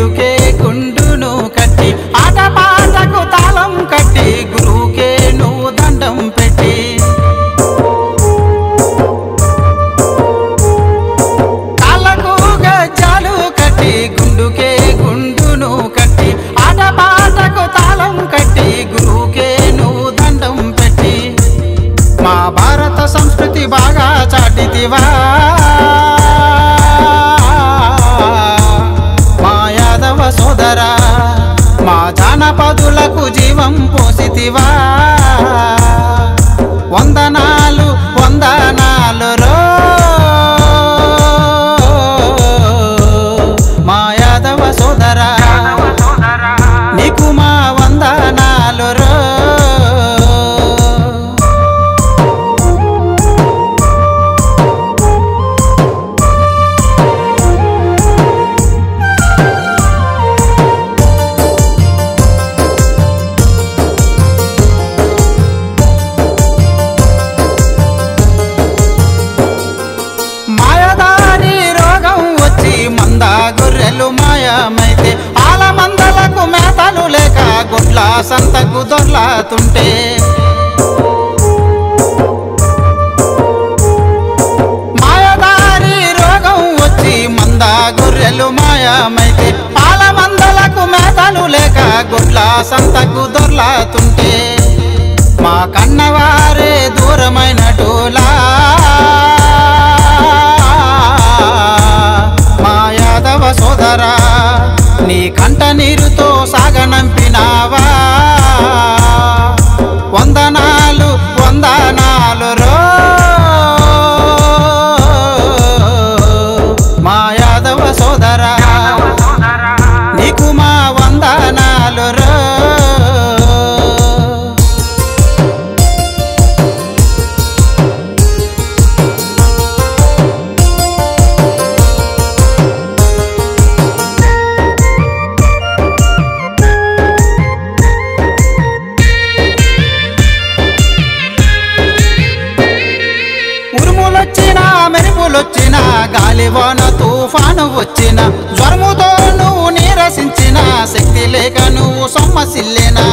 గుండుకే గుండును కట్టి ఆట పాటకు తాళం కట్టి గురువుకే నువ్వు దండం పెట్టి కాళ్ళకు గజ్జాలు కట్టి గుండుకే గుండును కట్టి ఆట పాటకు తాళం కట్టి గురువుకే నువ్వు దండం పెట్టి మా భారత సంస్కృతి బాగా చాటితివా మా యాదవ సోదరా మా జానపదులకు జీవం పోసితివా వందనాలు వందనాలు రో మా యాదవ సోదరా నీకు మా వందనాలు రో మాయదారి రోగం వచ్చి మంద గొర్రెలు మాయమైతే ఆల మందలకు మేతలు లేక గుడ్ల సంతకు దొర్లాతుంటే మాయదారి రోగం వచ్చి మంద గొర్రెలు మాయమైతే ఆల మందలకు మేతలు లేక గుడ్ల సంతకు దొర్లాతుంటే మా కన్నవారే దూరమైన టోలా మా యాదవ సోదరా నీ కంట నీరుతో సాగనంపినావా వందనాలు వందనాలు రో మా యాదవ సోదరా నీకు మా వందనాలు రో ఉరుములొచ్చిన మెరుపులొచ్చిన గాలివాన తుఫాను వచ్చిన జ్వరముతో నువ్వు నీరసించిన శక్తి లేక నువ్వు సొమ్మసిల్లేనా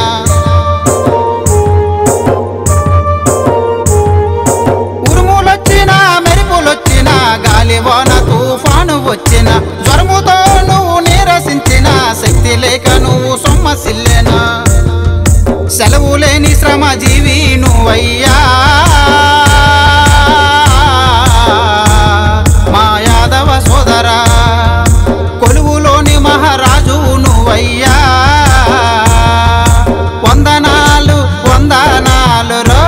ఉరుములొచ్చిన మెరుపులొచ్చిన గాలివాన తుఫాను వచ్చిన జ్వరముతో నువ్వు నీరసించిన శక్తి లేక నువ్వు సొమ్మసిల్లేనా సెలవు లేని శ్రమ జీవి నువ్వయ్యా మా యాదవ సోదరా కొలువులోని మహారాజు నువ్వయ్యా వందనాలు వందనాలు రో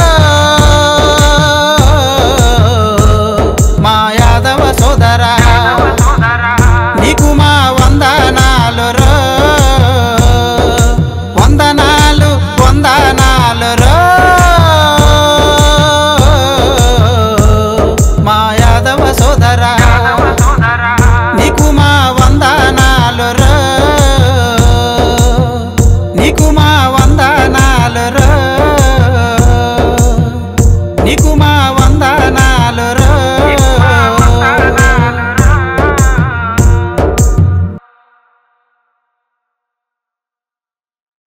మా యాదవ సోదరా నీకు మా వందనాలు రో వందనాలు వందనాలు రో మా యాదవ సోదరా నీకు మా వందనాలు రో నీకు మా వందనాలు రో నీకు మా వందనాలు